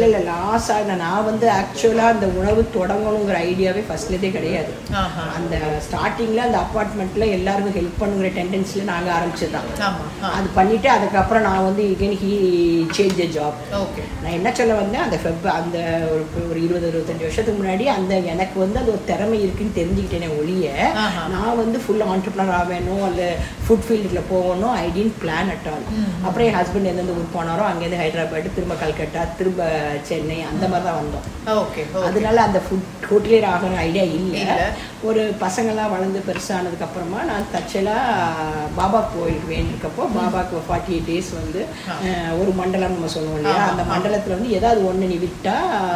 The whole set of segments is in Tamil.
இல்லை லாஸ்ட் நான் வந்து ஆக்சுவலாக அந்த உணவு தொடங்கணுங்கிற ஐடியாவே ஃபர்ஸ்ட்லேருந்தே கிடையாது ஆஹா அந்த ஸ்டார்டிங்கில் அந்த அப்பார்ட்மெண்ட்டில் எல்லாருக்கும் ஹெல்ப் பண்ணுங்கிற டெண்டன்சியில் நாங்கள் ஆரம்பிச்சது தான் ஆமா ஆ அது பண்ணிவிட்டு அதுக்கப்புறம் நான் வந்து again he change job okay நான் என்ன சொல்ல வந்தேன் அந்த ஃபெப் அந்த ஒரு ஒரு இருபது இருபத்தஞ்சு வருஷத்துக்கு முன்னாடி அந்த எனக்கு வந்து அது ஒரு திறமை இருக்குன்னு தெரிஞ்சுக்கிட்டேனே ஒழிய ஆஹா. நான் வந்து ஃபுல் ஆண்டர்பனர் ஆகணும் அல்ல ஃபுட் ஃபீல்டில் போகணும் I didn't plan at all அப்புறம் என் ஹஸ்பண்ட் எந்தெந்த ஊர் போனாரோ அங்கேருந்து ஹைதராபாத் திரும்ப கல்கட்டா திரும்ப சென்னை அந்த மாதிரி தான் வந்தோம் ஓகே ஓகே அதனால அந்த ஃபுட் ஹோட்டலியர் ஆகிற ஐடியா இல்லை இல்ல. ஒரு பசங்கள்லாம் வளர்ந்து பெருசானதுக்கு அப்புறமா நான் தச்சலாக பாபா கோயிலுக்கு வேண்டியிருக்கப்போ பாபாக்கு ஃபார்ட்டி எயிட் டேஸ் வந்து அஹ், ஒரு மண்டலம் நம்ம சொல்லுவோம் இல்லையா ஆமா, அந்த ஆமா. மண்டலத்தில் வந்து ஏதாவது ஒன்று நீ விட்டா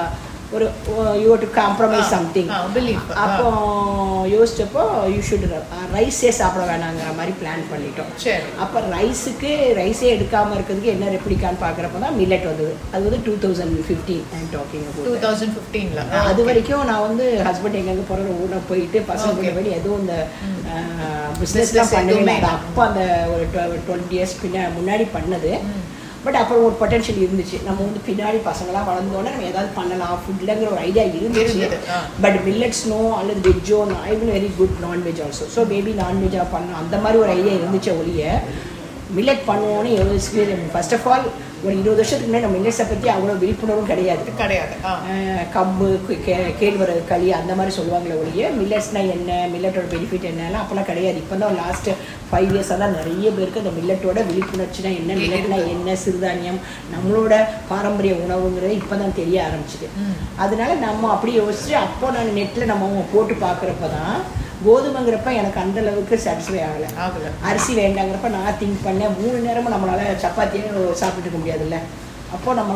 ஒரு you to compromise something ah, belief. ஆ. அப்போ யோசிச்சப்போ யூ ஷுட் ரைஸே சாப்பிட வேணாங்கிற மாதிரி பிளான் பண்ணிட்டோம் சரி அப்போ ரைஸுக்கு ரைஸே எடுக்காமல் இருக்கிறதுக்கு என்ன ரெப்ளிகான்னு பார்க்குறப்ப தான் மில்லட் வந்தது அது வந்து two thousand fifteen I'm talking two thousand ஃபிஃப்டீன்ல அது வரைக்கும் நான் வந்து ஹஸ்பண்ட் எங்கெங்க போகிற ஊரை போயிட்டு பசங்க Okay. கூட போய் எதுவும் இந்த Business பிஸ்னஸ்லாம் பண்ணவே எதுவுமே இல்லை அப்போ அந்த ஒரு டுவெண்ட்டி இயர்ஸ் பின்னா முன்னாடி பண்ணது பட் அப்புறம் ஒரு பொட்டன்ஷியல் இருந்துச்சு நம்ம வந்து பின்னாடி பசங்களாம் வளர்ந்தோன்னே நம்ம ஏதாவது பண்ணலாம் ஃபுட்லங்கிற ஒரு ஐடியா இருந்துச்சு இருந்தது, ஆ. பட் மில்லட்ஸ்னோ அல்லது வெஜ்ஜோ I will very good nonveg also so maybe நான்வெஜ்ஜாக பண்ணலாம் அந்த மாதிரி ஒரு ஐடியா இருந்துச்சு ஒழிய மில்லட் பண்ணுவோன்னு யோசிச்சு ஃபர்ஸ்ட் ஆஃப் ஆல் ஒரு இருபது வருஷத்துக்கு முன்னாடி நம்ம மில்லட்ஸை பற்றி அவ்வளோ விழிப்புணர்வும் கிடையாது கிடையாது ஆ அஹ் கம்பு கே- கே- கேழ்வரகு களி அந்த மாதிரி சொல்லுவாங்களே ஒழிய மில்லட்ஸ்னா என்ன மில்லட்டோட பெனிஃபிட் என்னலாம் அப்போலாம் கிடையாது இப்போ தான் லாஸ்ட் ஃபைவ் இயர்ஸாக தான் நிறைய பேருக்கு அந்த மில்லட்டோட விழிப்புணர்ச்சினா என்ன மில்லட்னா என்ன சிறுதானியம் நம்மளோட பாரம்பரிய உணவுங்கிறது இப்போ தான் தெரிய ஆரம்பிச்சுது அதனால நம்ம அப்படி யோசிச்சு அப்போ நான் நெட்டில் நம்ம போட்டு பார்க்குறப்ப தான் கோதுமைங்கிறப்ப எனக்கு அந்த அளவுக்கு சாட்டிஸ்ஃபை ஆகலை ஆகல அரிசி வேண்டாங்கிறப்ப நான் திங்க் பண்ணேன் மூணு நேரமும் நம்மளால சப்பாத்தியே சாப்பிட்டுட்டு இருக்க முடியாதுல்ல அப்போ நம்ம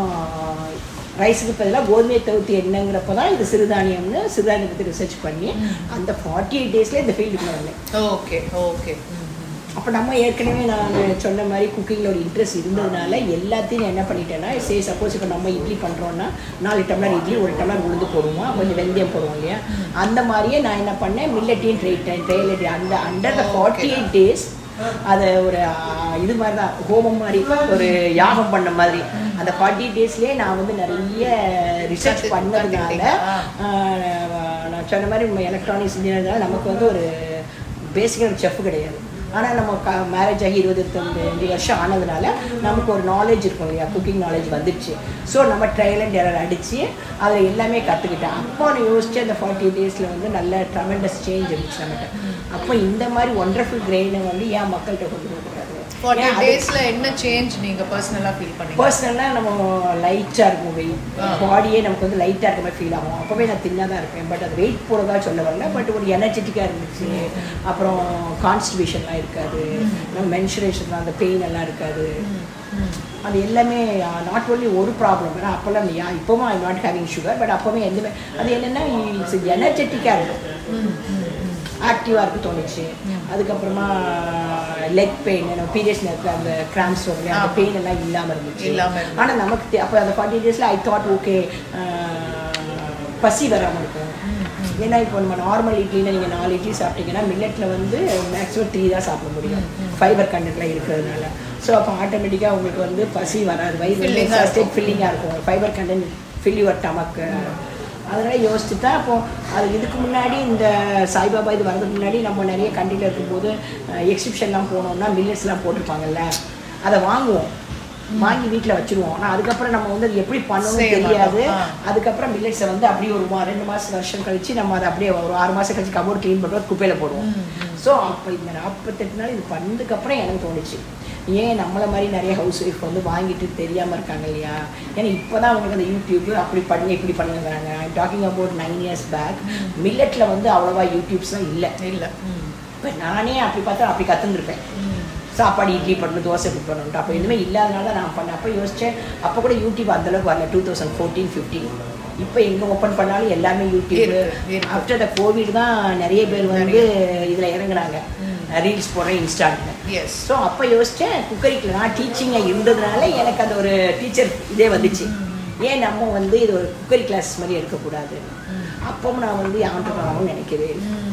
ரைஸுக்கு பதிலாக கோதுமையை தவிர்த்து என்னங்கிறப்ப தான் இது சிறுதானியம்னு சிறுதானியத்தை பற்றி ரிசர்ச் பண்ணி அந்த ஃபார்ட்டி எயிட் டேஸ்லேயே இந்த ஃபீல்டுக்கு வந்தேன் ஓகே ஓகே அப்போ நம்ம ஏற்கனவே நான் சொன்ன மாதிரி குக்கிங்கில் ஒரு இன்ட்ரெஸ்ட் இருந்ததுனால எல்லாத்தையும் நான் என்ன பண்ணிட்டேன்னா சே சப்போஸ் இப்போ நம்ம இட்லி பண்ணுறோன்னா நாலு டம்ளர் இட்லி ஒரு டம்ளர் உளுந்து போடுவோம் கொஞ்சம் வெந்தயம் போடுவோம் இல்லையா அந்த மாதிரியே நான் என்ன பண்ணேன் மில்லட்டையும் ட்ரை ட்ரைலட் அந்த under the forty eight days அதை ஒரு ஆ, இது மாதிரி தான் ஹோமம் மாதிரி ஒரு யாகம் பண்ண மாதிரி அந்த ஃபார்ட்டி டேஸ்லேயே நான் வந்து நிறைய ரிசர்ச் கத்து- பண்ணதுனால கத்துக்கிட்டீங்க. ஆ, நான் சொன்ன மாதிரி நம்ம எலக்ட்ரானிக்ஸ் இன்ஜினியர்னால நமக்கு வந்து ஒரு பேசிக்காக ஒரு செஃப் கிடையாது ஆனால் நம்ம க மேரேஜ் ஆகி இருபது இருபத்தஞ்சு வருஷம் ஆனதுனால நமக்கு ஒரு நாலேஜ் இருக்கும் இல்லையா குக்கிங் நாலேஜ் வந்துடுச்சு ஸோ நம்ம ட்ரையல் அண்ட் எரர் அடித்து அதில் எல்லாமே கற்றுக்கிட்டேன் அப்போ நான் யோசிச்சு அந்த ஃபார்ட்டி டேஸில் வந்து நல்ல ட்ரமெண்டஸ் சேஞ்ச் இருந்துச்சு நம்மகிட்ட அப்போ இந்த மாதிரி ஒண்டர்ஃபுல் கிரெயினை வந்து ஏன் மக்கள்கிட்ட கொண்டு போகக்கூடாது ஃபார்ட்டி ஏன் அது- டேஸ்ல என்ன சேஞ்ச் நீங்க பர்சனலா ஃபீல் பண்ணீங்க பர்சனலாக நம்ம லைட்டாக இருக்கும் வெயிட் ஆ. பாடியே நமக்கு வந்து லைட்டாக இருக்க மாதிரி ஃபீல் ஆகும் அப்போவே நான் தின்னாக தான் இருப்பேன் பட் அது வெயிட் போடுறதா சொல்ல வரல பட் ஒரு எனர்ஜெட்டிக்காக இருந்துச்சு அப்புறம் கான்ஸ்டிபேஷன்லாம் இருக்காது நம்ம மென்சுரேஷன் அந்த பெயின் எல்லாம் இருக்காது அது எல்லாமே நாட் only ஒரு ப்ராப்ளம் ஏன்னா அப்போல்லாம் யா இப்போவும் I not having sugar but அப்போவே எதுவுமே அது என்னென்னா இட்ஸ் எனர்ஜெட்டிக்காக இருக்கும் ஆக்டிவாக இருக்கு தோணுச்சு அதுக்கப்புறமா லெக் பெயின் நம்ம பீரியட்ஸ் நேரத்தில் அந்த கிராம்ஸ் வரும் இல்லையா, அந்த ஆமா. பெயின் எல்லாம் இல்லாமல் இருந்துச்சு இல்லாம இருந்துச்சு. ஆனால் நமக்கு தெ- அப்போ அந்த ஃபார்ட்டி டேஸில் ஐ தாட் ஓகே பசி வராமல் இருக்கும் ஏன்னா இப்போ நம்ம நார்மல் இட்லியில் நீங்கள் நாலு இட்லி சாப்பிட்டீங்கன்னா மில்லட்டில் வந்து மேக்ஸிமம் த்ரீ தான் சாப்பிட முடியும் ஃபைபர் கண்டென்ட்லாம் இருக்கிறதுனால ஸோ அப்போ ஆட்டோமேட்டிக்காக உங்களுக்கு வந்து பசி வராது வயிறு Filling ஆ இருக்கும். ஃபில்லிங்காக இருக்கும் ஃபைபர் கண்டென்ட் ஃபில் யுவர் டமக்கு அதனால யோசிச்சு தான் அப்போ அது இதுக்கு முன்னாடி இந்த சாய்பாபா இது வரதுக்கு முன்னாடி நம்ம நிறைய கண்ட்ரியில் இருக்கும்போது எக்ஸிபிஷன்லாம் போனோம்னா மில்லட்ஸ்லாம் போட்டிருப்பாங்கல்ல அதை வாங்குவோம் வாங்கி வீட்டில் வச்சிருவோம் ஆனால் அதுக்கப்புறம் நம்ம வந்து அது எப்படி பண்ணணும்னு செய்ய தெரியாது மாட்டோம். ஆ. அதுக்கப்புறம் மில்லட்ஸை வந்து அப்படியே ஒரு மா ரெண்டு மாதம் வருஷம் கழிச்சு நம்ம அதை அப்படியே ஒரு ஆறு மாதம் கழிச்சு கபோர்ட் க்ளீன் பண்ணுறோம் குப்பையில் போடுவோம் ஸோ அப்போ இந்த நாற்பத்தெட்டு நாள் இது பண்ணதுக்கப்புறம் எனக்கு தோணுச்சு ஏன் நம்மளை மாதிரி நிறைய ஹவுஸ் ஒய்ஃப் வந்து வாங்கிட்டு தெரியாமல் இருக்காங்க இல்லையா ஏன்னா இப்போ தான் அவங்களுக்கு அந்த யூடியூப் அப்படி பண்ணி இப்படி பண்ணுங்கிறாங்க I talking about nine years back மில்லட்டில் வந்து அவ்வளோவா யூடியூப்ஸ்லாம் இல்லை இல்ல ம். இப்போ நானே அப்படி பார்த்தா அப்படி கற்றுந்துருப்பேன் சாப்பாடு இட்லி பண்ணணும் தோசை இப்படி பண்ணணும் அப்போ எதுவுமே இல்லாதனால தான் நான் பண்ணேன் அப்போ யோசித்தேன் அப்போ கூட யூடியூப் அந்தளவுக்கு வரல டூ தௌசண்ட் ஃபோர்டீன் ஃபிஃப்டீன் இப்போ எங்கே ஓப்பன் பண்ணாலும் எல்லாமே யூடியூப் இருக்கு, இருக்கு. ஆஃப்டர் த கோவிட் தான் நிறைய பேர் வந்து இதில் இறங்குறாங்க ரீல்ஸ் போடுறேன் இன்ஸ்டாட்டில் எஸ் ஸோ அப்போ யோசித்தேன் குக்கரிக்கில் நான் டீச்சிங்காக இருந்ததுனால எனக்கு அது ஒரு டீச்சர் இதே வந்துச்சு ஏன் நம்ம வந்து இது ஒரு குக்கரி கிளாஸ் மாதிரி எடுக்கக்கூடாது அப்பவும் நான் வந்து ஆண்டர் நினைக்கவே இல்லை